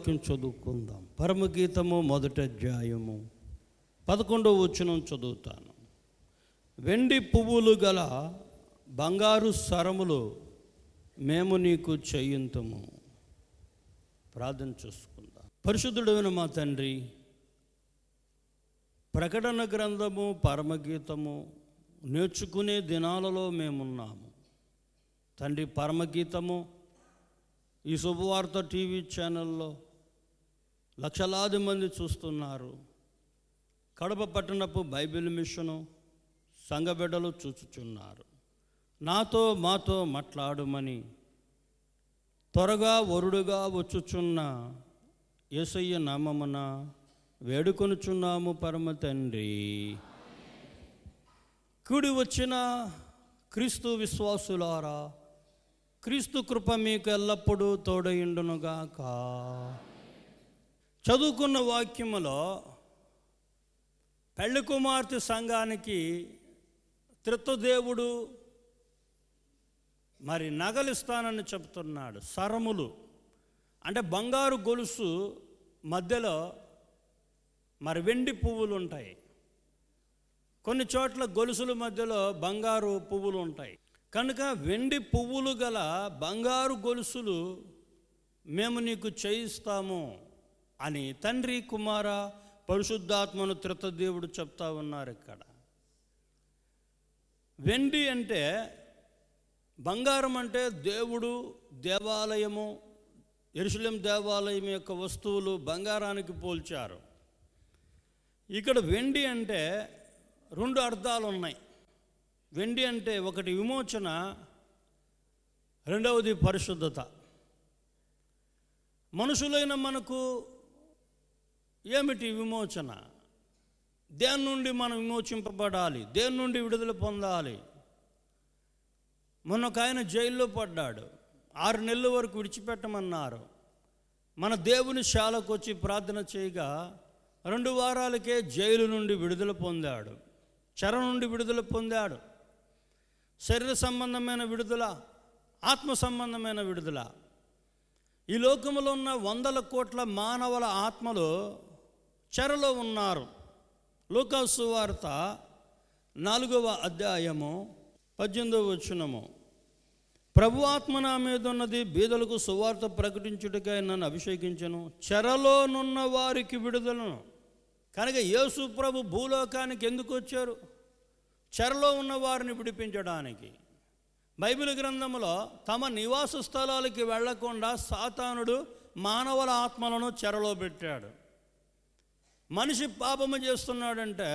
వాక్యం చదువుకుందాం పరమగీతము మొదటి అధ్యాయము పదకొండవ వచనం చదువుతాను వెండి పువ్వులు గల బంగారు సరములు మేము నీకు చేయింతము ప్రార్థన చేసుకుందాం పరిశుద్ధుడైన మా తండ్రి ప్రకటన గ్రంథము పరమగీతము నేర్చుకునే దినాలలో మేమున్నాము తండ్రి పరమగీతము ఈ శుభవార్త టీవీ ఛానల్లో లక్షలాది మంది చూస్తున్నారు కడప పట్టణపు బైబిల్ మిషను సంఘబిడ్డలు చూచుచున్నారు నాతో మాతో మాట్లాడమని త్వరగా వరుడుగా వచ్చుచున్న యేసయ్య నామమున వేడుకొనుచున్నాము పరమ తండ్రి కూడి వచ్చిన క్రీస్తు విశ్వాసులారా క్రీస్తు కృప మీకు ఎల్లప్పుడూ తోడయుండునుగాక చదువుకున్న వాక్యములో పెళ్లి కుమార్తె సంఘానికి త్రిత్వదేవుడు మరి నగలిస్తానని చెప్తున్నాడు సరములు అంటే బంగారు గొలుసు మధ్యలో మరి వెండి పువ్వులు ఉంటాయి కొన్ని చోట్ల గొలుసుల మధ్యలో బంగారు పువ్వులు ఉంటాయి కనుక వెండి పువ్వులు గల బంగారు గొలుసులు మేము నీకు చేయిస్తాము అని తండ్రి కుమార పరిశుద్ధాత్మను త్రితదేవుడు చెప్తా ఉన్నారు ఇక్కడ వెండి అంటే బంగారం అంటే దేవుడు దేవాలయము ఎరుసలేం దేవాలయం యొక్క వస్తువులు బంగారానికి పోల్చారు ఇక్కడ వెండి అంటే రెండు అర్థాలు ఉన్నాయి వెండి అంటే ఒకటి విమోచన రెండవది పరిశుద్ధత మనుషులైన మనకు ఏమిటి విమోచన దేని నుండి మనం విమోచింపబడాలి దేని నుండి విడుదల పొందాలి మొన్న ఒక ఆయన జైల్లో పడ్డాడు ఆరు నెలల వరకు విడిచిపెట్టమన్నారు మన దేవుని శాలకు వచ్చి ప్రార్థన చేయగా రెండు వారాలకే జైలు నుండి విడుదల పొందాడు చెర నుండి విడుదల పొందాడు శరీర సంబంధమైన విడుదల ఆత్మ సంబంధమైన విడుదల ఈ లోకములో ఉన్న వందల కోట్ల మానవుల ఆత్మలు చెరలో ఉన్నారు లూకాసు వార్త నాలుగవ అధ్యాయము పద్దెనిమిదవ వచనము ప్రభు ఆత్మ నా మీద ఉన్నది బీదలకు సువార్త ప్రకటించుటకై నన్ను అభిషేకించను చెరలోనున్న వారికి విడుదలను కనుక యేసు ప్రభు భూలోకానికి ఎందుకు వచ్చారు చెరలో ఉన్న వారిని విడిపించడానికి బైబిల్ గ్రంథంలో తమ నివాస స్థలాలకి వెళ్లకుండా సాతానుడు మానవుల ఆత్మలను చెరలో పెట్టాడు మనిషి పాపము చేస్తున్నాడంటే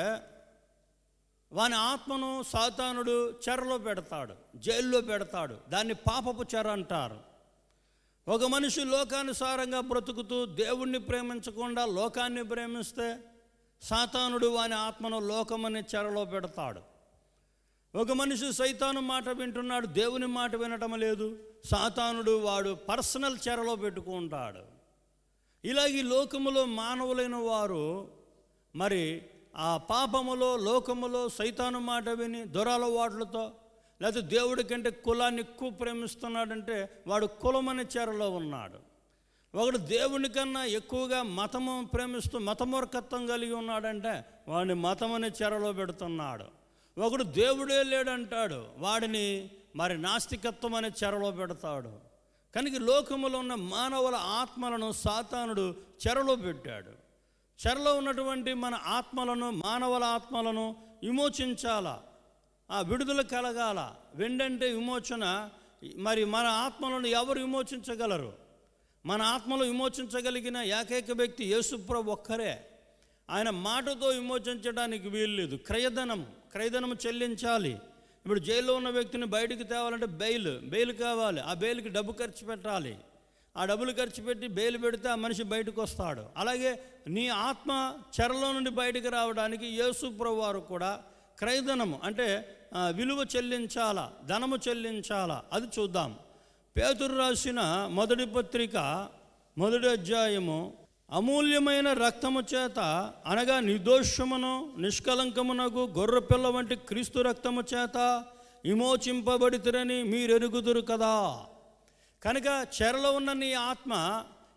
వాని ఆత్మను సాతానుడు చెరలో పెడతాడు జైల్లో పెడతాడు దాన్ని పాపపు చెర అంటారు ఒక మనిషి లోకానుసారంగా బ్రతుకుతూ దేవుణ్ణి ప్రేమించకుండా లోకాన్ని ప్రేమిస్తే సాతానుడు వాని ఆత్మను లోకమని చెరలో పెడతాడు ఒక మనిషి సైతాను మాట వింటున్నాడు దేవుని మాట వినటం లేదు సాతానుడు వాడు పర్సనల్ చెరలో పెట్టుకుంటాడు ఇలాగ ఈ లోకములో మానవులైన వారు మరి ఆ పాపములో లోకములో సైతాను మాట విని దురలవాట్లతో లేకపోతే దేవుడి కంటే కులాన్ని ఎక్కువ ప్రేమిస్తున్నాడంటే వాడు కులమని చెరలో ఉన్నాడు ఒకడు దేవుని కన్నా ఎక్కువగా మతము ప్రేమిస్తూ మతమూర్ఖత్వం కలిగి ఉన్నాడంటే వాడిని మతమని చెరలో పెడుతున్నాడు ఒకడు దేవుడే లేడంటాడు వాడిని మరి నాస్తికత్వం అనే చెరలో పెడతాడు కనుక లోకములో ఉన్న మానవుల ఆత్మలను సాతానుడు చెరలో పెట్టాడు చెరలో ఉన్నటువంటి మన ఆత్మలను మానవుల ఆత్మలను విమోచించాలా ఆ విడుదల కలగాల వెండంటే విమోచన మరి మన ఆత్మలను ఎవరు విమోచించగలరు మన ఆత్మలు విమోచించగలిగిన ఏకైక వ్యక్తి యేసుప్రభు ఒక్కరే ఆయన మాటతో విమోచించడానికి వీల్లేదు క్రయధనం క్రయధనం చెల్లించాలి ఇప్పుడు జైల్లో ఉన్న వ్యక్తిని బయటికి తేవాలంటే బెయిల్ బెయిల్ కావాలి ఆ బెయిల్కి డబ్బు ఖర్చు పెట్టాలి ఆ డబ్బులు ఖర్చు పెట్టి బెయిల్ పెడితే ఆ మనిషి బయటకు వస్తాడు అలాగే నీ ఆత్మ చెరలో నుండి బయటికి రావడానికి యేసుప్రభు వారు కూడా క్రయధనము అంటే ఆ, విలువ చెల్లించాలా ధనము చెల్లించాలా అది చూద్దాం పేతురు రాసిన మొదటి పత్రిక మొదటి అధ్యాయము అమూల్యమైన రక్తము చేత అనగా నిర్దోషమును నిష్కలంకమునకు గొర్రెపిల్ల వంటి క్రీస్తు రక్తము చేత విమోచింపబడితిరని మీరెరుగుదురు కదా కనుక చెరలో ఉన్న నీ ఆత్మ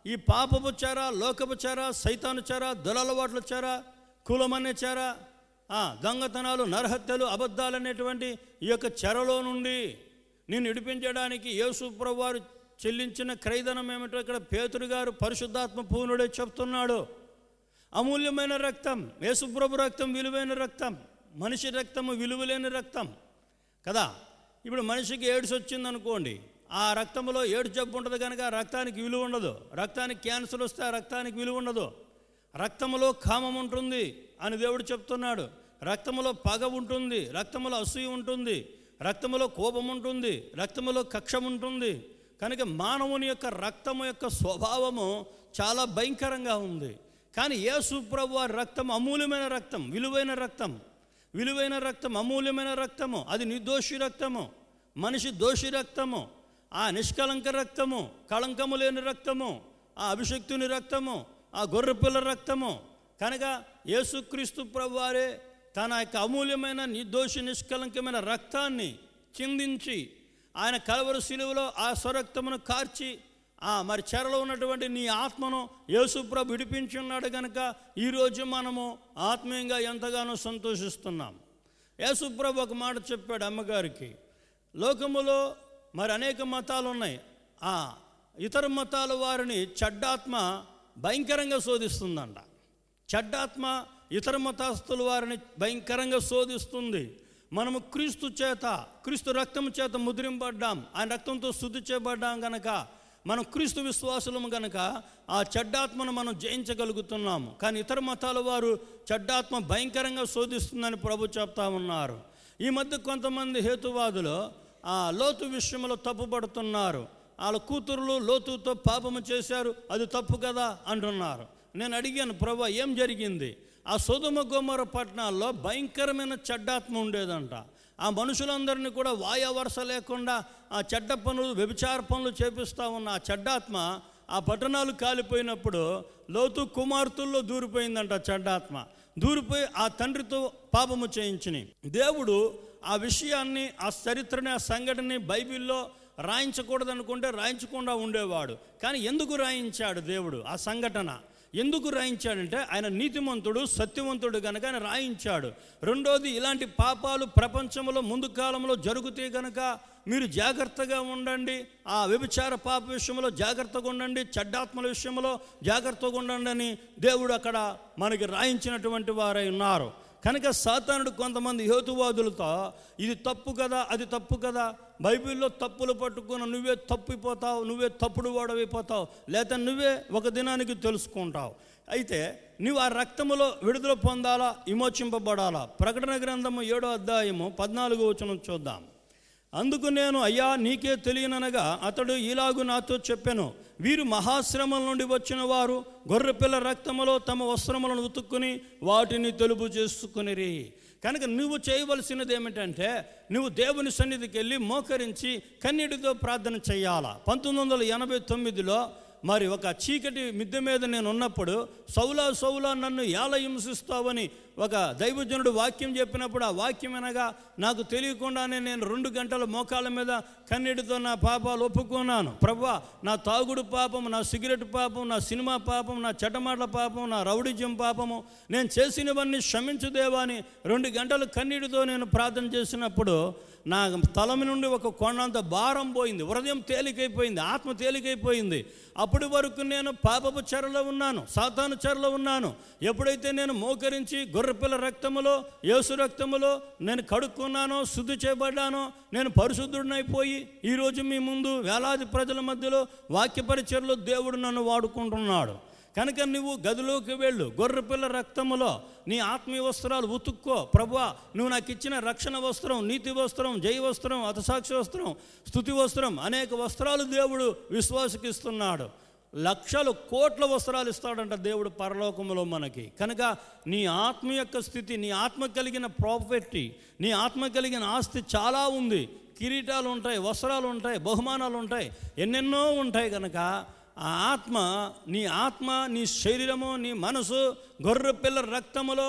ఈ పాపపు చెర లోకపు చెర సైతాను చెర దురలవాట్ల చెర కులమనే చెర ఆ, దొంగతనాలు నరహత్యలు అబద్ధాలు అనేటువంటి ఈ యొక్క చెరలో నుండి నేను విడిపించడానికి యేసుప్రభు వారు చెల్లించిన క్రైదనం ఏమిటో ఇక్కడ పేతురు గారు పరిశుద్ధాత్మ పూర్ణుడే చెప్తున్నాడు అమూల్యమైన రక్తం యేసుప్రభు రక్తం విలువైన రక్తం మనిషి రక్తము విలువలేని రక్తం కదా ఇప్పుడు మనిషికి ఏడ్స్ వచ్చింది అనుకోండి ఆ రక్తంలో ఏడు జబ్బు ఉంటుంది కనుక ఆ రక్తానికి విలువ ఉండదు రక్తానికి క్యాన్సర్ వస్తే ఆ రక్తానికి విలువ ఉండదు రక్తములో కామం ఉంటుంది అని దేవుడు చెప్తున్నాడు రక్తములో పగ ఉంటుంది రక్తములో అసూయ ఉంటుంది రక్తములో కోపం ఉంటుంది రక్తములో కక్షం ఉంటుంది కనుక మానవుని యొక్క రక్తము యొక్క స్వభావము చాలా భయంకరంగా ఉంది కానీ యేసు ప్రభు వారి రక్తం అమూల్యమైన రక్తం విలువైన రక్తం విలువైన రక్తం అమూల్యమైన రక్తము అది నిర్దోషి రక్తము మనిషి దోషి రక్తము ఆ నిష్కలంక రక్తము కళంకము లేని రక్తము ఆ అభిషక్తుని రక్తము ఆ గొర్రెపిల్ల రక్తము కనుక యేసుక్రీస్తు ప్రభువారే తన యొక్క అమూల్యమైన నిర్దోషి నిష్కలంకమైన రక్తాన్ని చిందించి ఆయన కలవరు శిలువలో ఆ స్వరక్తమును కార్చి ఆ మరి చెరలో ఉన్నటువంటి నీ ఆత్మను యేసుప్రభు విడిపించి ఉన్నాడు కనుక ఈరోజు మనము ఆత్మీయంగా ఎంతగానో సంతోషిస్తున్నాం యేసుప్రభు ఒక మాట చెప్పాడు అమ్మగారికి లోకములో మరి అనేక మతాలు ఉన్నాయి ఆ ఇతర మతాల వారిని చెడ్డాత్మ భయంకరంగా శోధిస్తుందంట చెడ్డాత్మ ఇతర మతస్థుల వారిని భయంకరంగా శోధిస్తుంది మనము క్రీస్తు చేత క్రీస్తు రక్తం చేత ముద్రింపడ్డాం ఆయన రక్తంతో శుద్ధి చేయబడ్డాం గనక మనం క్రీస్తు విశ్వాసులము గనక ఆ చెడ్డాత్మను మనం జయించగలుగుతున్నాము కానీ ఇతర మతాల వారు చెడ్డాత్మ భయంకరంగా శోధిస్తుందని ప్రభు చెప్తా ఉన్నారు ఈ మధ్య కొంతమంది హేతువాదులు ఆ లోతు విషయంలో తప్పుపడుతున్నారు వాళ్ళ కూతురులు లోతుతో పాపము చేశారు అది తప్పు కదా అంటున్నారు నేను అడిగాను ప్రభు ఏం జరిగింది ఆ సోదమ గోమర పట్టణాల్లో భయంకరమైన చెడ్డాత్మ ఉండేదంట ఆ మనుషులందరినీ కూడా వాయ వరుస లేకుండా ఆ చెడ్డ పనులు వ్యభిచార పనులు చేపిస్తూ ఉన్న ఆ చెడ్డాత్మ ఆ పట్టణాలు కాలిపోయినప్పుడు లోతు కుమార్తెల్లో దూరిపోయిందంట చెడ్డాత్మ దూరిపోయి ఆ తండ్రితో పాపము చేయించిని దేవుడు ఆ విషయాన్ని ఆ చరిత్రని ఆ సంఘటనని బైబిల్లో రాయించకూడదు అనుకుంటే రాయించకుండా ఉండేవాడు కానీ ఎందుకు రాయించాడు దేవుడు ఆ సంఘటన ఎందుకు రాయించాడంటే ఆయన నీతిమంతుడు సత్యవంతుడు కనుక ఆయన రాయించాడు రెండోది ఇలాంటి పాపాలు ప్రపంచంలో ముందు కాలంలో జరుగుతే కనుక మీరు జాగ్రత్తగా ఉండండి ఆ వ్యభిచార పాప విషయంలో జాగ్రత్తగా ఉండండి చెడ్డాత్మల విషయంలో జాగ్రత్తగా ఉండండి అని దేవుడు అక్కడ మనకి రాయించినటువంటి వారై ఉన్నారు కనుక సాతానుడు కొంతమంది హేతువాదులతో ఇది తప్పు కదా అది తప్పు కదా బైబిల్లో తప్పులు పట్టుకున్న నువ్వే తప్పిపోతావు నువ్వే తప్పుడు వాడవైపోతావు లేదా నువ్వే ఒక దినానికి తెలుసుకుంటావు అయితే నువ్వు ఆ రక్తములో విడుదల పొందాలా విమోచింపబడాలా ప్రకటన గ్రంథము ఏడో అధ్యాయము పద్నాలుగు వచనం చూద్దాం అందుకు నేను అయ్యా నీకే తెలియననగా అతడు ఇలాగు నాతో చెప్పాను వీరు మహాశ్రమల నుండి వచ్చిన వారు గొర్రెపిల్ల రక్తములో తమ వస్త్రములను ఉతుక్కుని వాటిని తెలుపు చేసుకునిరి కనుక నువ్వు చేయవలసినది ఏమిటంటే నువ్వు దేవుని సన్నిధికి వెళ్ళి మోకరించి కన్నీటితో ప్రార్థన చేయాలా పంతొమ్మిది వందల ఎనభై తొమ్మిదిలో మరి ఒక చీకటి మిద్దె మీద నేను ఉన్నప్పుడు సౌలా సౌలా నన్ను ఎలా హింసిస్తావని ఒక దైవజనుడు వాక్యం చెప్పినప్పుడు ఆ వాక్యం అనగా నాకు తెలియకుండానే నేను రెండు గంటల మోకాళ్ళ మీద కన్నీటితో నా పాపాలు ఒప్పుకున్నాను ప్రభా నా తాగుడు పాపం నా సిగరెట్ పాపం నా సినిమా పాపం నా చెడ్డమాటల పాపం నా రౌడిజం పాపము నేను చేసినవన్నీ క్షమించు దేవా అని రెండు గంటలు కన్నీటితో నేను ప్రార్థన చేసినప్పుడు నా తలమి నుండి ఒక కొండంత భారం పోయింది హృదయం తేలికైపోయింది ఆత్మ తేలికైపోయింది అప్పటి వరకు నేను పాపపు చెరలో ఉన్నాను సాతాను చెరలో ఉన్నాను ఎప్పుడైతే నేను మోకరించి గొర్రెపిల్ల రక్తములో యేసు రక్తములో నేను కడుక్కున్నానో శుద్ధి చేయబడ్డానో నేను పరిశుద్ధుడినైపోయి ఈరోజు మీ ముందు వేలాది ప్రజల మధ్యలో వాక్య పరిచయలో దేవుడు నన్ను వాడుకుంటున్నాడు కనుక నువ్వు గదిలోకి వెళ్ళు గొర్రెపిల్ల రక్తములో నీ ఆత్మీయ వస్త్రాలు ఉతుక్కో ప్రభా నువ్వు నాకు ఇచ్చిన రక్షణ వస్త్రం నీతి వస్త్రం జై వస్త్రం అతసాక్షి వస్త్రం స్థుతి వస్త్రం అనేక వస్త్రాలు దేవుడు విశ్వాసకి ఇస్తున్నాడు లక్షలు కోట్ల వస్త్రాలు ఇస్తాడంట దేవుడు పరలోకములో మనకి కనుక నీ ఆత్మ యొక్క స్థితి నీ ఆత్మ కలిగిన ప్రాపర్టీ నీ ఆత్మ కలిగిన ఆస్తి చాలా ఉంది కిరీటాలు ఉంటాయి వస్త్రాలు ఉంటాయి బహుమానాలు ఉంటాయి ఎన్నెన్నో ఉంటాయి కనుక ఆ ఆత్మ నీ ఆత్మ నీ శరీరము నీ మనసు గొర్రె పిల్ల రక్తములో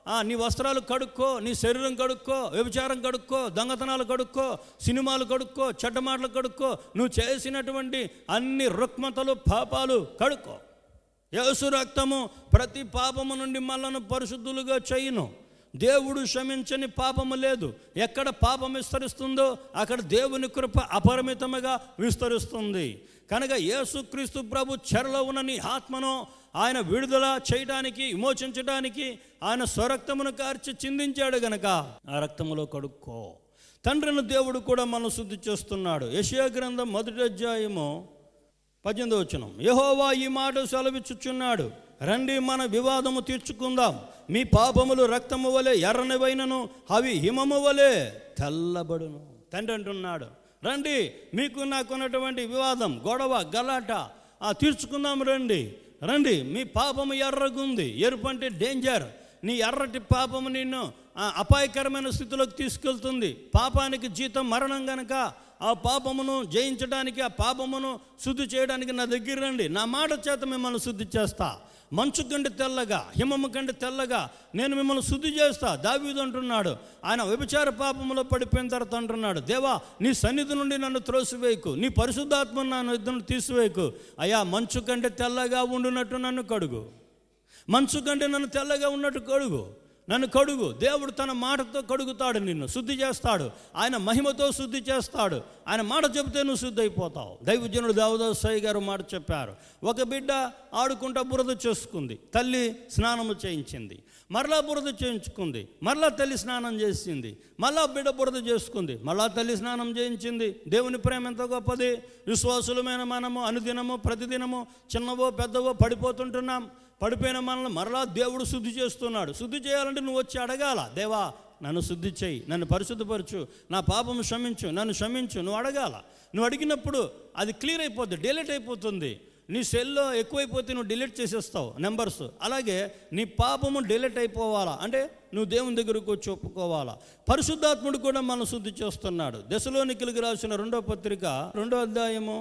ఆ, నీ వస్త్రాలు కడుక్కో నీ శరీరం కడుక్కో వ్యభిచారం కడుక్కో దొంగతనాలు కడుక్కో సినిమాలు కడుక్కో చెడ్డ మాటలు కడుక్కో నువ్వు చేసినటువంటి అన్ని రుక్మతలు పాపాలు కడుక్కో యేసు రక్తము ప్రతి పాపము నుండి మనలను పరిశుద్ధులుగా చేయును దేవుడు క్షమించని పాపము లేదు ఎక్కడ పాపం విస్తరిస్తుందో అక్కడ దేవుని కృప అపరిమితముగా విస్తరిస్తుంది కనుక యేసుక్రీస్తు ప్రభు చెరలో ఉన్న నీ ఆత్మను ఆయన విడుదల చేయడానికి విమోచించడానికి ఆయన స్వరక్తమును కార్చి చిందించాడు గనక ఆ రక్తములో కడుక్కో తండ్రిని దేవుడు కూడా మనం శుద్ధి చేస్తున్నాడు యెషయా గ్రంథం మొదటి అధ్యాయము పద్దెనిమిది వచనం యహోవా ఈ మాట సెలవిచ్చుచున్నాడు రండి మన వివాదము తీర్చుకుందాం మీ పాపములు రక్తము వలె ఎర్రనివైనను అవి హిమము వలె తెల్లబడును తండ్రి అంటున్నాడు రండి మీకు నాకున్నటువంటి వివాదం గొడవ గలాట ఆ తీర్చుకుందాం రండి రండి మీ పాపము ఎర్రగుంది ఎరుపు అంటే డేంజర్ నీ ఎర్రటి పాపము నిన్ను ఆ, అపాయకరమైన స్థితిలోకి తీసుకెళ్తుంది పాపానికి జీతం మరణం గనక ఆ పాపమును జయించడానికి ఆ పాపమును శుద్ధి చేయడానికి నా దగ్గర రండి నా మాట చేత మిమ్మల్ని శుద్ధి చేస్తా మంచు కంటే తెల్లగా హిమము కంటే తెల్లగా నేను మిమ్మల్ని శుద్ధి చేస్తా దావీదు అంటున్నాడు ఆయన వ్యభిచార పాపములో పడిపోయిన తర్వాత అంటున్నాడు దేవా నీ సన్నిధి నుండి నన్ను త్రోసివేయకు నీ పరిశుద్ధాత్మ నన్ను ఇద్దరు తీసివేయకు అయ్యా మంచు కంటే తెల్లగా ఉండునట్టు నన్ను కడుగు మంచు కంటే నన్ను తెల్లగా ఉన్నట్టు కడుగు నన్ను కడుగు దేవుడు తన మాటతో కడుగుతాడు నిన్ను శుద్ధి చేస్తాడు ఆయన మహిమతో శుద్ధి చేస్తాడు ఆయన మాట చెబితే నువ్వు శుద్ధి అయిపోతావు దైవజనుడు దావదాసాయి గారు మాట చెప్పారు ఒక బిడ్డ ఆడుకుంటా బురద చేసుకుంది తల్లి స్నానము చేయించింది మరలా బురద చేయించుకుంది మరలా తల్లి స్నానం చేసింది మళ్ళా బిడ్డ బురద చేసుకుంది మళ్ళా తల్లి స్నానం చేయించింది దేవుని ప్రేమ ఎంత గొప్పది విశ్వాసులమైన మనము అనుదినము ప్రతిదినము చిన్నవో పెద్దవో పడిపోతుంటున్నాం పడిపోయిన మనల్ని మరలా దేవుడు శుద్ధి చేస్తున్నాడు శుద్ధి చేయాలంటే నువ్వు వచ్చి అడగాల దేవా నన్ను శుద్ధి చేయి నన్ను పరిశుద్ధపరచు నా పాపము క్షమించు నన్ను క్షమించు నువ్వు అడగాల నువ్వు అడిగినప్పుడు అది క్లియర్ అయిపోద్ది డిలీట్ అయిపోతుంది నీ సెల్లో ఎక్కువైపోతే నువ్వు డిలీట్ చేసేస్తావు నెంబర్స్ అలాగే నీ పాపము డిలీట్ అయిపోవాలా అంటే నువ్వు దేవుని దగ్గరకు వచ్చి ఒప్పుకోవాలా పరిశుద్ధాత్ముడు కూడా మనం శుద్ధి చేస్తున్నాడు దశలోనికిలికి రాసిన రెండో పత్రిక రెండో అధ్యాయము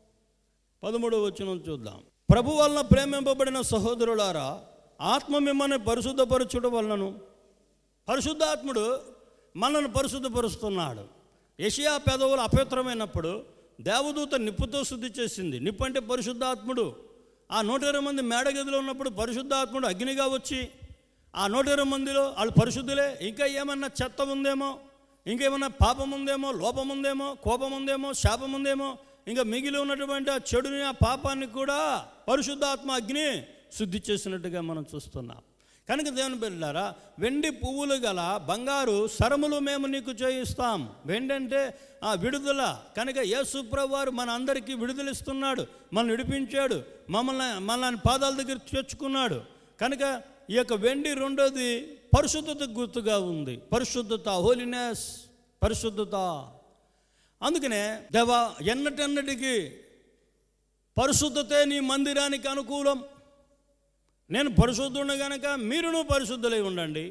పదమూడవ వచనం చూద్దాం ప్రభు వలన ప్రేమింపబడిన సహోదరులారా ఆత్మ మిమ్మల్ని పరిశుద్ధపరచుట వలనను పరిశుద్ధాత్ముడు మనల్ని పరిశుద్ధపరుస్తున్నాడు యషియా పెదవులు అపవిత్రమైనప్పుడు దేవదూత నిప్పుతో శుద్ధి చేసింది నిప్పు అంటే పరిశుద్ధాత్ముడు ఆ నూట ఇరవై మంది మేడగదిలో ఉన్నప్పుడు పరిశుద్ధాత్ముడు అగ్నిగా వచ్చి ఆ నూట ఇరవై మందిలో వాళ్ళు పరిశుద్ధులే ఇంకా ఏమన్నా చెత్త ఉందేమో ఇంకేమన్నా పాపం ఉందేమో లోపం ఉందేమో కోపం ఉందేమో శాపం ఉందేమో ఇంకా మిగిలి ఉన్నటువంటి ఆ చెడుని ఆ పాపాన్ని కూడా పరిశుద్ధాత్మ అగ్ని శుద్ధి చేసినట్టుగా మనం చూస్తున్నాం కనుక దేవుని బిడ్డారా వెండి పువ్వులు గల బంగారు సరములు మేము నీకు చేయిస్తాం వెండి అంటే ఆ విడుదల కనుక యేసుప్రభు వారు మన అందరికీ విడుదల ఇస్తున్నాడు మనల్ని విడిపించాడు మమ్మల్ని మనల్ని పాదాల దగ్గర చేర్చుకున్నాడు కనుక ఈ యొక్క వెండి రెండోది పరిశుద్ధత గుర్తుగా ఉంది పరిశుద్ధత హోలీనెస్ పరిశుద్ధత అందుకనే దేవా ఎన్నటెన్నటికి పరిశుద్ధతే నీ మందిరానికి అనుకూలం నేను పరిశుద్ధుడు గనక మీరును పరిశుద్ధులై ఉండండి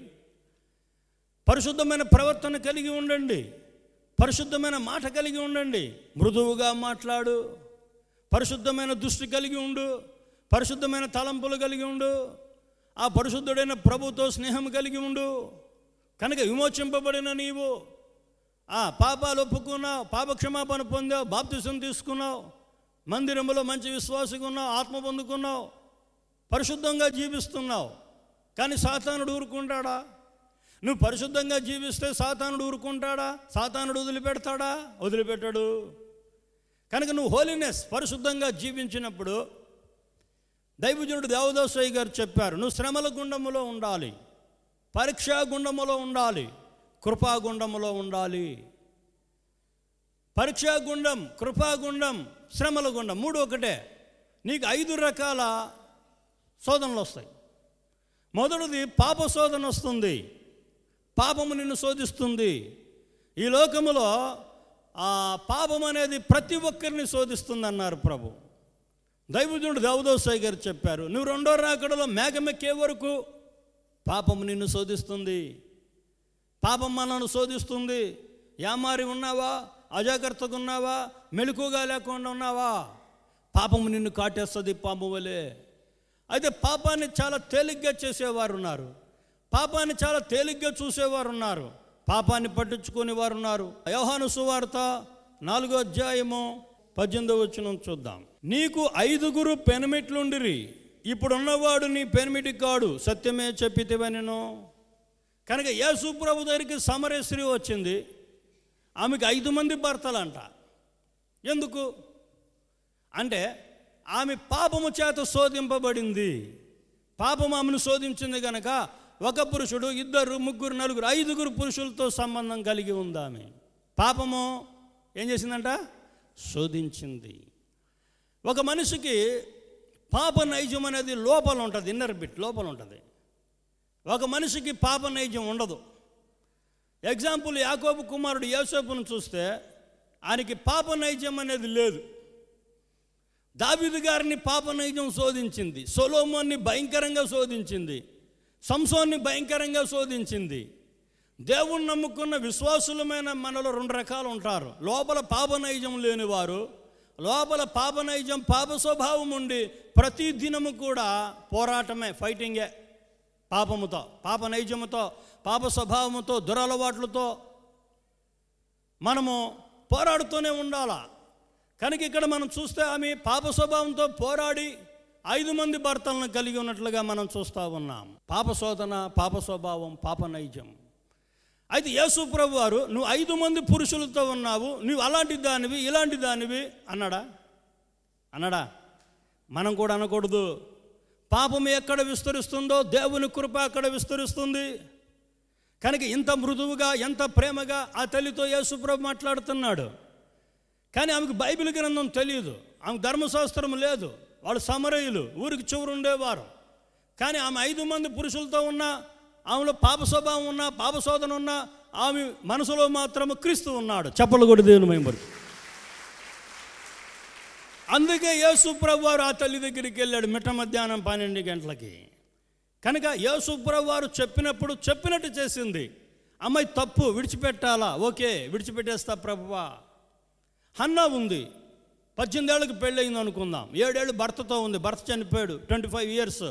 పరిశుద్ధమైన ప్రవర్తన కలిగి ఉండండి పరిశుద్ధమైన మాట కలిగి ఉండండి మృదువుగా మాట్లాడు పరిశుద్ధమైన దృష్టి కలిగి ఉండు పరిశుద్ధమైన తలంపులు కలిగి ఉండు ఆ పరిశుద్ధుడైన ప్రభుతో స్నేహం కలిగి ఉండు కనుక విమోచింపబడిన నీవు ఆ పాపాలు ఒప్పుకున్నావు పాపక్షమాపణ పొందావు బాప్తిసం తీసుకున్నావు మందిరంలో మంచి విశ్వాసంగా ఉన్నావు ఆత్మ పొందుకున్నావు పరిశుద్ధంగా జీవిస్తున్నావు కానీ సాతానుడు ఊరుకుంటాడా నువ్వు పరిశుద్ధంగా జీవిస్తే సాతానుడు ఊరుకుంటాడా సాతానుడు వదిలిపెడతాడా వదిలిపెట్టాడు కనుక నువ్వు హోలీనెస్ పరిశుద్ధంగా జీవించినప్పుడు దైవజనుడు దేవదాసయ్య గారు చెప్పారు నువ్వు శ్రమల గుండములో ఉండాలి పరీక్షా గుండములో ఉండాలి కృపాగుండములో ఉండాలి పరీక్షా గుండం కృపాగుండం శ్రమల గుండం మూడు ఒకటే నీకు ఐదు రకాల శోధనలు వస్తాయి మొదటిది పాప శోధన వస్తుంది పాపము నిన్ను శోధిస్తుంది ఈ లోకములో ఆ పాపం అనేది ప్రతి ఒక్కరిని శోధిస్తుంది అన్నారు ప్రభు దైవజనుడు దేవదోసాయి గారు చెప్పారు నువ్వు రెండో రాకడలో మేఘమెక్కే వరకు పాపము నిన్ను శోధిస్తుంది పాపం మనల్ని శోధిస్తుంది యామారి ఉన్నావా అజాగ్రత్తగా ఉన్నావా మెలకుగా లేకుండా ఉన్నావా పాపము నిన్ను కాటేస్తుంది పాము వలె అయితే పాపాన్ని చాలా తేలిగ్గా చేసేవారు ఉన్నారు పాపాన్ని చాలా తేలిగ్గా చూసేవారు ఉన్నారు పాపాన్ని పట్టించుకునే వారు ఉన్నారు యోహాను సువార్త నాలుగో అధ్యాయము పద్దెనిమిదో వచ్చిన చూద్దాం నీకు ఐదుగురు పెనిమిట్లుండిరి ఇప్పుడున్నవాడు నీ పెనిమిటి కాడు సత్యమే చెప్పితేవనెను కనుక యేసు ప్రభు దగ్గరికి సమరేశ్వరి వచ్చింది ఆమెకు ఐదు మంది భర్తలంట ఎందుకు అంటే ఆమె పాపము చేత శోధింపబడింది పాపం ఆమెను శోధించింది కనుక ఒక పురుషుడు ఇద్దరు ముగ్గురు నలుగురు ఐదుగురు పురుషులతో సంబంధం కలిగి ఉంది ఆమె పాపము ఏం చేసిందంట శోధించింది ఒక మనిషికి పాప నైజం అనేది లోపల ఉంటుంది ఇన్నర్ బిట్ లోపల ఉంటుంది ఒక మనిషికి పాప నైజం ఉండదు ఎగ్జాంపుల్ యాకోబు కుమారుడు యోసేపును చూస్తే ఆయనకి పాప నైజం అనేది లేదు దావీదు గారిని పాప నైజం శోధించింది సొలోమోన్ని భయంకరంగా శోధించింది సంసోన్ని భయంకరంగా శోధించింది దేవుణ్ణి నమ్ముకున్న విశ్వాసులమైన మనలో రెండు రకాలు ఉంటారు లోపల పాప నైజం లేనివారు లోపల పాప నైజం పాప స్వభావం ఉండి ప్రతి దినము కూడా పోరాటమే ఫైటింగే పాపముతో పాప నైజముతో పాప స్వభావముతో దురలవాట్లతో మనము పోరాడుతూనే ఉండాలా కనుక ఇక్కడ మనం చూస్తే ఆమె పాప స్వభావంతో పోరాడి ఐదు మంది భర్తలను కలిగి ఉన్నట్లుగా మనం చూస్తూ ఉన్నాం పాప శోధన పాప స్వభావం పాప నైజం అయితే యేసు ప్రభు వారు నువ్వు ఐదు మంది పురుషులతో ఉన్నావు నువ్వు అలాంటి దానివి ఇలాంటి దానివి అన్నాడా అన్నాడా మనం కూడా అనకూడదు పాపం ఎక్కడ విస్తరిస్తుందో దేవుని కృప అక్కడ విస్తరిస్తుంది కనుక ఇంత మృదువుగా ఎంత ప్రేమగా ఆ తల్లితో యేసుప్రభు మాట్లాడుతున్నాడు కానీ ఆమెకు బైబిల్ గ్రంథం తెలియదు ఆమె ధర్మశాస్త్రం లేదు వాళ్ళు సమరయులు ఊరికి చివరు ఉండేవారు కానీ ఆమె ఐదు మంది పురుషులతో ఉన్న ఆమెలో పాప స్వభావం ఉన్న పాప శోధన ఉన్న ఆమె మనసులో మాత్రము క్రీస్తు ఉన్నాడు చెప్పలు కూడా దేవుని మైంబరు అందుకే యేసు ప్రభు వారు ఆ తల్లి దగ్గరికి వెళ్ళాడు మిట్ట మధ్యాహ్నం పన్నెండు గంటలకి కనుక యేసు ప్రభు వారు చెప్పినప్పుడు చెప్పినట్టు చేసింది అమ్మాయి తప్పు విడిచిపెట్టాలా ఓకే విడిచిపెట్టేస్తా ప్రభువా హన్నా ఉంది పద్దెనిమిది ఏళ్ళకి పెళ్ళయింది అనుకుందాం ఏడేళ్ళు భర్తతో ఉంది భర్త చనిపోయాడు ట్వంటీ ఫైవ్ ఇయర్స్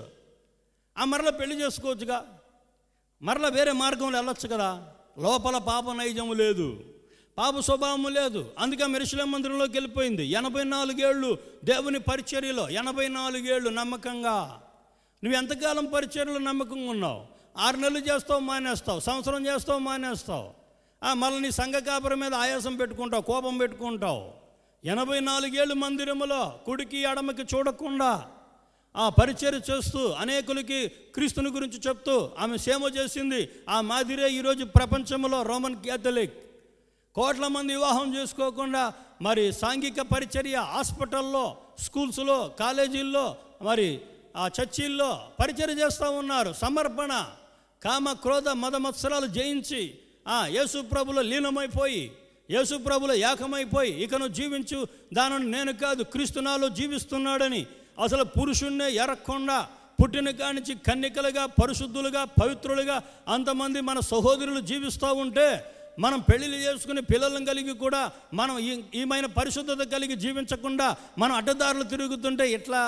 ఆ మరలా పెళ్లి చేసుకోవచ్చుగా మరలా వేరే మార్గంలో వెళ్ళొచ్చు కదా లోపల పాప నైజము లేదు పాప స్వభావము లేదు అందుకే మెరుసల మందిరంలోకి వెళ్ళిపోయింది ఎనభై నాలుగేళ్ళు దేవుని పరిచర్యలో ఎనభై నాలుగేళ్ళు నమ్మకంగా నువ్వు ఎంతకాలం పరిచర్యలో నమ్మకంగా ఉన్నావు ఆరు నెలలు చేస్తావు మానేస్తావు సంవత్సరం చేస్తావు మానేస్తావు ఆ, మళ్ళీ నీ సంఘ కాపురం మీద ఆయాసం పెట్టుకుంటావు కోపం పెట్టుకుంటావు ఎనభై నాలుగేళ్ళు మందిరములో కుడికి ఎడమకి చూడకుండా ఆ పరిచర్య చేస్తూ అనేకులకి క్రీస్తుని గురించి చెప్తూ ఆమె సేవ చేసింది ఆ మాదిరే ఈరోజు ప్రపంచంలో రోమన్ క్యాథలిక్ కోట్ల మంది వివాహం చేసుకోకుండా మరి సాంఘిక పరిచర్య హాస్పిటల్లో స్కూల్స్లో కాలేజీల్లో మరి ఆ చర్చిల్లో పరిచర్య చేస్తూ ఉన్నారు సమర్పణ కామ క్రోధ మద మత్సరాలు జయించి ఆ యేసు ప్రభులో లీనమైపోయి యేసు ప్రభులో ఏకమైపోయి ఇకను జీవించు దానిని నేను కాదు క్రీస్తు నాలో జీవిస్తున్నాడని అసలు పురుషుణ్ణే ఎరక్కుండా పుట్టిన కానించి కన్నికలుగా పరిశుద్ధులుగా పవిత్రులుగా అంతమంది మన సహోదరులు జీవిస్తూ ఉంటే మనం పెళ్లిళ్ళు చేసుకుని పిల్లలను కలిగి కూడా మనం ఈ- ఈమైన పరిశుద్ధత కలిగి జీవించకుండా మనం అడ్డదారులు తిరుగుతుంటే ఎట్లా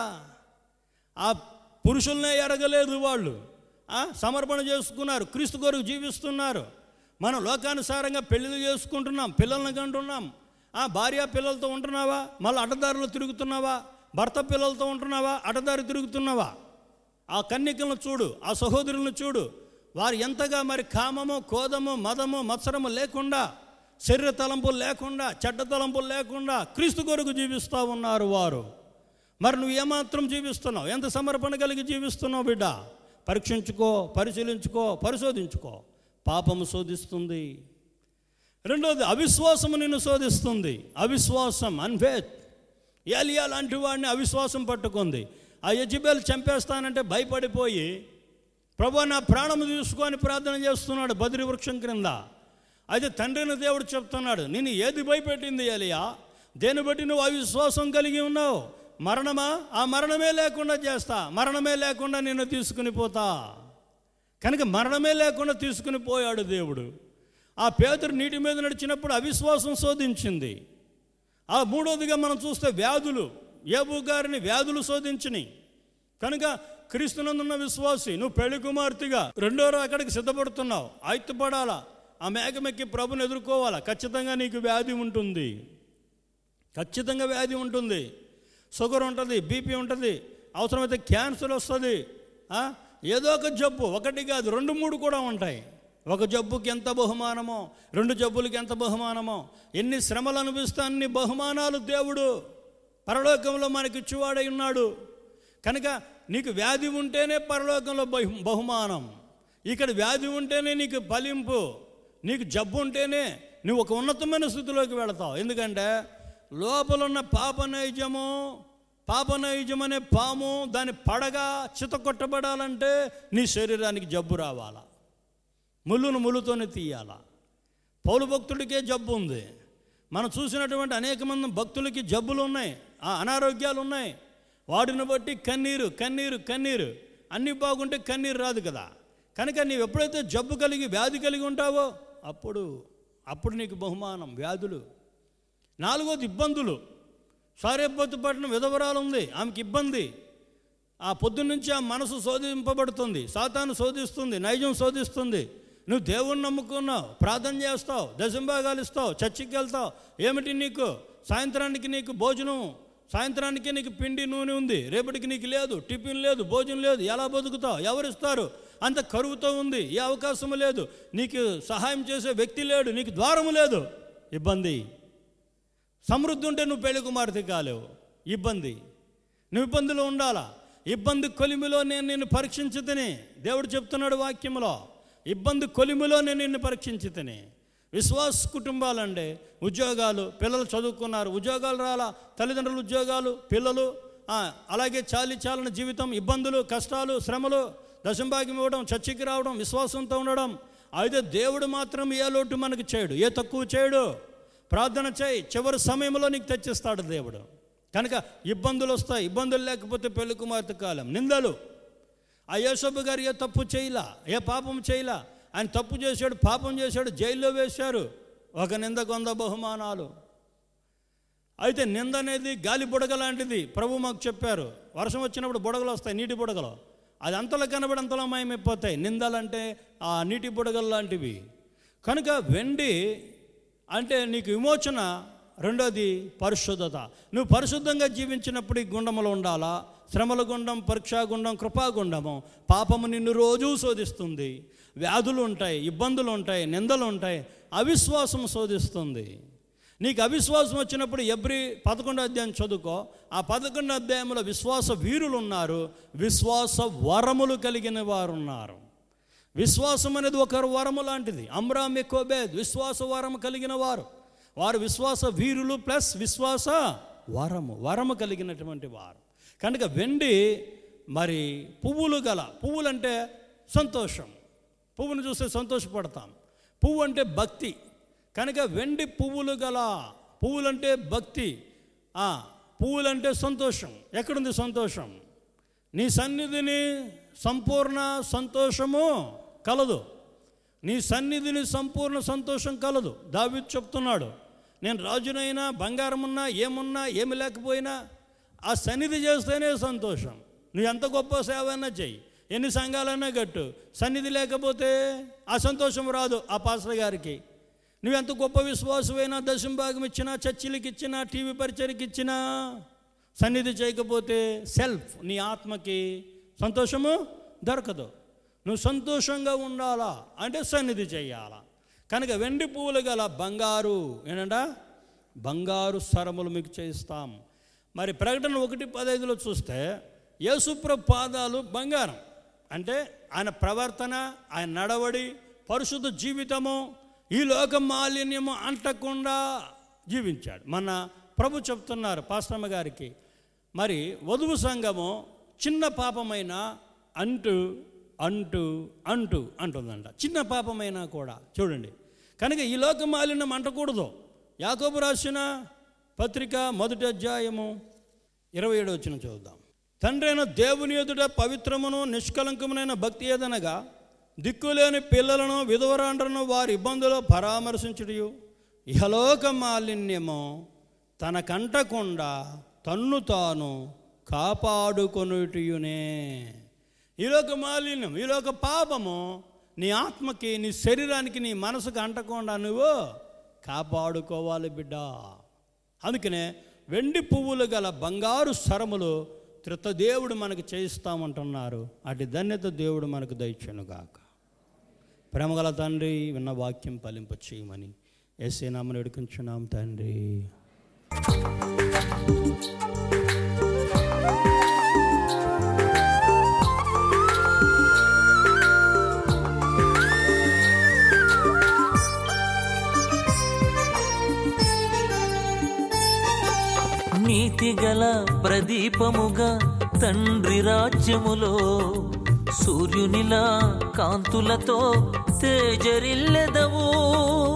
ఆ పురుషుల్నే ఎరగలేదు వాళ్ళు ఆ, సమర్పణ చేసుకున్నారు క్రీస్తు కొరకు జీవిస్తున్నారు మనం లోకానుసారంగా పెళ్ళిళ్ళు చేసుకుంటున్నాం పిల్లల్ని కంటున్నాం ఆ భార్య పిల్లలతో ఉంటున్నావా మళ్ళీ అడ్డదారులు తిరుగుతున్నావా భర్త పిల్లలతో ఉంటున్నావా అడ్డదారి తిరుగుతున్నావా ఆ కన్యకలను చూడు ఆ సహోదరులను చూడు వారు ఎంతగా మరి కామము కోదము మదము మత్సరము లేకుండా శరీర తలంపులు లేకుండా చెడ్డ తలంపులు లేకుండా క్రీస్తు కొరకు జీవిస్తూ ఉన్నారు వారు మరి నువ్వు ఏమాత్రం జీవిస్తున్నావు ఎంత సమర్పణ కలిగి జీవిస్తున్నావు బిడ్డ పరీక్షించుకో పరిశీలించుకో పరిశోధించుకో పాపము శోధిస్తుంది రెండోది అవిశ్వాసము నిన్ను శోధిస్తుంది అవిశ్వాసం అన్ఫేత్ ఏలియా లాంటి వాడిని అవిశ్వాసం పట్టుకుంది ఆ యజ్బేల్ చంపేస్తానంటే భయపడిపోయి ప్రభు నా ప్రాణము తీసుకొని ప్రార్థన చేస్తున్నాడు బదిరి వృక్షం క్రింద అయితే తండ్రిని దేవుడు చెప్తున్నాడు నేను ఏది భయపెట్టింది ఏలియా దేని బట్టి నువ్వు అవిశ్వాసం కలిగి ఉన్నావు మరణమా ఆ మరణమే లేకుండా చేస్తా మరణమే లేకుండా నిన్ను తీసుకుని పోతా కనుక మరణమే లేకుండా తీసుకుని పోయాడు దేవుడు ఆ పేదరు నీటి మీద నడిచినప్పుడు అవిశ్వాసం శోధించింది ఆ మూడోదిగా మనం చూస్తే వ్యాధులు ఏబు గారిని వ్యాధులు శోధించినాయి కనుక క్రీస్తునందున్న విశ్వాసి నువ్వు పెళ్లి కుమార్తెగా రెండో అక్కడికి సిద్ధపడుతున్నావు ఆయుత్తపడాలా ఆ మేఘమెక్కి ప్రభుని ఎదుర్కోవాలా ఖచ్చితంగా నీకు వ్యాధి ఉంటుంది ఖచ్చితంగా వ్యాధి ఉంటుంది షుగర్ ఉంటుంది బీపీ ఉంటుంది అవసరమైతే క్యాన్సర్ వస్తుంది ఆ? ఏదో ఒక జబ్బు ఒకటి కాదు రెండు మూడు కూడా ఉంటాయి ఒక జబ్బుకి ఎంత బహుమానమో రెండు జబ్బులకి ఎంత బహుమానమో ఎన్ని శ్రమలు అనిపిస్తే అన్ని బహుమానాలు దేవుడు పరలోకంలో మనకి ఇచ్చువాడై ఉన్నాడు కనుక నీకు వ్యాధి ఉంటేనే పరలోకంలో బహు బహుమానం ఇక్కడ వ్యాధి ఉంటేనే నీకు ఫలింపు నీకు జబ్బు ఉంటేనే నువ్వు ఒక ఉన్నతమైన స్థితిలోకి వెళతావు ఎందుకంటే లోపల ఉన్న పాప నైజము పాప నైజం అనే పాము దాని పడగా చితకొట్టబడాలంటే నీ శరీరానికి జబ్బు రావాలా ముళ్ళును ముళ్ళుతోనే తీయాలా పౌలు భక్తుడికే జబ్బు ఉంది మనం చూసినటువంటి అనేక మంది భక్తులకి జబ్బులు ఉన్నాయి ఆ అనారోగ్యాలు ఉన్నాయి వాటిని బట్టి కన్నీరు కన్నీరు కన్నీరు అన్నీ బాగుంటే కన్నీరు రాదు కదా కనుక నీవు ఎప్పుడైతే జబ్బు కలిగి వ్యాధి కలిగి ఉంటావో అప్పుడు అప్పుడు నీకు బహుమానం వ్యాధులు నాలుగోది ఇబ్బందులు సారేపత్తు పట్టిన విధవరాలు ఉంది ఆమెకి ఇబ్బంది ఆ పొద్దున్నుంచి ఆ మనసు శోధింపబడుతుంది సాతాను శోధిస్తుంది నైజం శోధిస్తుంది నువ్వు దేవుణ్ణి నమ్ముకున్నావు ప్రార్థన చేస్తావు దశంభాగాలు ఇస్తావు చర్చికి వెళ్తావు ఏమిటి నీకు సాయంత్రానికి నీకు భోజనం సాయంత్రానికి నీకు పిండి నూనె ఉంది రేపటికి నీకు లేదు టిఫిన్ లేదు భోజనం లేదు ఎలా బతుకుతావు ఎవరిస్తారు అంత కరువుతో ఉంది ఏ అవకాశం లేదు నీకు సహాయం చేసే వ్యక్తి లేడు నీకు ద్వారము లేదు ఇబ్బంది సమృద్ధి ఉంటే నువ్వు పెళ్లి కుమార్తె కాలేవు ఇబ్బంది నువ్వు ఇబ్బందులు ఉండాలా ఇబ్బంది కొలిమిలో నేను నిన్ను పరీక్షించుతని దేవుడు చెప్తున్నాడు వాక్యంలో ఇబ్బంది కొలిమిలో నేను నిన్ను పరీక్షించుతని విశ్వాస కుటుంబాలండి ఉద్యోగాలు పిల్లలు చదువుకున్నారు ఉద్యోగాలు రాలా తల్లిదండ్రులు ఉద్యోగాలు పిల్లలు ఆ, అలాగే చాలి చాలిన జీవితం ఇబ్బందులు కష్టాలు శ్రమలు దశంభాగ్యం ఇవ్వడం చర్చికి రావడం విశ్వాసంతో ఉండడం అయితే దేవుడు మాత్రం ఏ లోటు మనకు చేయడు ఏ తక్కువ చేయడు ప్రార్థన చేయి చివరి సమయంలో నీకు తెచ్చిస్తాడు దేవుడు కనుక ఇబ్బందులు వస్తాయి ఇబ్బందులు లేకపోతే పెళ్లి కుమార్తె కాలం నిందలు ఆ యేసబ్బు గారు ఏ తప్పు చేయలా ఏ పాపం చేయలా ఆయన తప్పు చేశాడు పాపం చేశాడు జైల్లో వేశారు ఒక నింద కొంద బహుమానాలు అయితే నింద అనేది గాలి బుడగ లాంటిది ప్రభు మాకు చెప్పారు వర్షం వచ్చినప్పుడు బుడగలు వస్తాయి నీటి బుడగలు అది అంతలో కనబడి అంతలో మాయమైపోతాయి నిందలంటే ఆ నీటి బుడగలు లాంటివి కనుక వెండి అంటే నీకు విమోచన రెండోది పరిశుద్ధత నువ్వు పరిశుద్ధంగా జీవించినప్పుడు ఈ గుండములో ఉండాలా శ్రమల గుండం పరీక్షా గుండం కృపాగుండము పాపము నిన్ను రోజూ శోధిస్తుంది వ్యాధులు ఉంటాయి ఇబ్బందులు ఉంటాయి నిందలు ఉంటాయి అవిశ్వాసం శోధిస్తుంది నీకు అవిశ్వాసం వచ్చినప్పుడు ఎవ్రీ పదకొండో అధ్యాయం చదువుకో ఆ పదకొండో అధ్యాయంలో విశ్వాస వీరులు ఉన్నారు విశ్వాస వరములు కలిగిన వారు ఉన్నారు విశ్వాసం అనేది ఒక వరము లాంటిది అమ్రామ్ ఎకోబేద్ విశ్వాస వరము కలిగిన వారు వారు విశ్వాస వీరులు ప్లస్ విశ్వాస వరము వరము కలిగినటువంటి వారు కనుక వెండి మరి పువ్వులు గల పువ్వులు అంటే సంతోషం పువ్వును చూస్తే సంతోషపడతాం పువ్వు అంటే భక్తి కనుక వెండి పువ్వులు గల పువ్వులంటే భక్తి ఆ, పువ్వులంటే సంతోషం ఎక్కడుంది సంతోషం నీ సన్నిధిని సంపూర్ణ సంతోషము కలదు నీ సన్నిధిని సంపూర్ణ సంతోషం కలదు దావీదు చెప్తున్నాడు నేను రాజునైనా బంగారమున్నా ఏమున్నా ఏమి లేకపోయినా ఆ సన్నిధి చేస్తేనే సంతోషం నువ్వు ఎంత గొప్ప సేవ అయినా చెయ్యి ఎన్ని సంఘాలైనా కట్టు సన్నిధి లేకపోతే ఆ సంతోషం రాదు ఆ పాస్టర్ గారికి నువ్వెంత గొప్ప విశ్వాసమైనా దశం భాగం ఇచ్చినా చర్చిలకి ఇచ్చినా టీవీ పరిచయకి ఇచ్చినా సన్నిధి చేయకపోతే సెల్ఫ్ నీ ఆత్మకి సంతోషము దొరకదు నువ్వు సంతోషంగా ఉండాలా అంటే సన్నిధి చేయాలా కనుక వెండి పువ్వులు గల బంగారు ఏంటంట బంగారు సరములు మీకు చేయిస్తాం మరి ప్రకటన ఒకటి పదైదులో చూస్తే యేసుప్ర పాదాలు బంగారం అంటే ఆయన ప్రవర్తన ఆయన నడవడి పరిశుద్ధ జీవితము ఈ లోక మాలిన్యము అంటకుండా జీవించాడు మన ప్రభు చెప్తున్నారు పాస్టమ్మ గారికి మరి వధువు సంఘము చిన్న పాపమైన అంటూ అంటూ అంటూ అంటుందంట చిన్న పాపమైనా కూడా చూడండి కనుక ఈ లోక మాలిన్యం అంటకూడదు యాకోబు రాసిన పత్రిక మొదటి అధ్యాయము ఇరవై ఏడు వచ్చిన చూద్దాం తండ్రి అయిన దేవుని ఎదుట పవిత్రమును నిష్కలంకమునైన భక్తి ఏదనగా దిక్కులేని పిల్లలను విధవరాండ్రను వారి ఇబ్బందులు పరామర్శించుడు ఇహలోక మాలిన్యము తనకంటకుండా తన్ను తాను కాపాడుకొనుటయునే ఈలోక మాలిన్యం ఈలోక పాపము నీ ఆత్మకి నీ శరీరానికి నీ మనసుకు అంటకుండా నువ్వు కాపాడుకోవాలి బిడ్డ అందుకనే వెండి పువ్వులు గల బంగారు సరములు త్రితదేవుడు మనకు చేయిస్తామంటున్నారు అటు ధన్యత దేవుడు మనకు దయచునుగాక ప్రేమగల తండ్రి విన్న వాక్యం ఫలింప చేయమని ఏసే నామని ఎడుకుంటున్నాం తండ్రి నీతిగల ప్రదీపముగా తండ్రి రాజ్యములో సూర్యునిలా కాంతులతో తేజరిల్లెదవు